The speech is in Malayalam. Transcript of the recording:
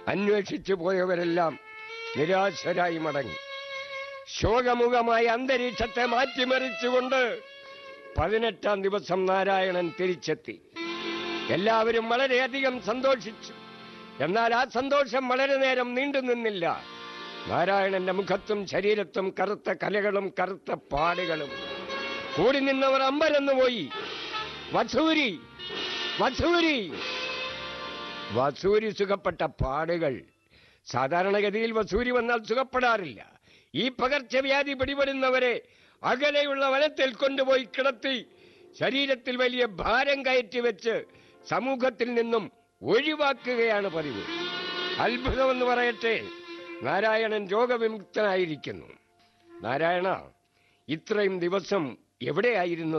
അന്വേഷിച്ചു പോയവരെല്ലാം നിരാശരായി മടങ്ങി ശോകമുഖമായ അന്തരീക്ഷത്തെ മാറ്റിമറിച്ചുകൊണ്ട് പതിനെട്ടാം ദിവസം നാരായണൻ തിരിച്ചെത്തി എല്ലാവരും വളരെയധികം സന്തോഷിച്ചു എന്നാൽ ആ സന്തോഷം വളരെ നേരം നീണ്ടു നിന്നില്ല നാരായണന്റെ മുഖത്തും ശരീരത്തും കറുത്ത കലകളും കറുത്ത പാടുകളും കൂടി നിന്നവർ അമ്പരന്നു പോയി വസൂരി വസൂരി വസൂരി സുഖപ്പെട്ട പാടുകൾ സാധാരണഗതിയിൽ വസൂരി വന്നാൽ സുഖപ്പെടാറില്ല ഈ പകർച്ചവ്യാധി പിടിപെടുന്നവരെ അകലെയുള്ള വനത്തിൽ കൊണ്ടുപോയി കിടത്തി ശരീരത്തിൽ വലിയ ഭാരം കയറ്റി വെച്ച് സമൂഹത്തിൽ നിന്നും ഒഴിവാക്കുകയാണ് പതിവ് അത്ഭുതമെന്ന് പറയട്ടെ നാരായണൻ രോഗവിമുക്തനായിരിക്കുന്നു നാരായണ ഇത്രയും ദിവസം എവിടെയായിരുന്നു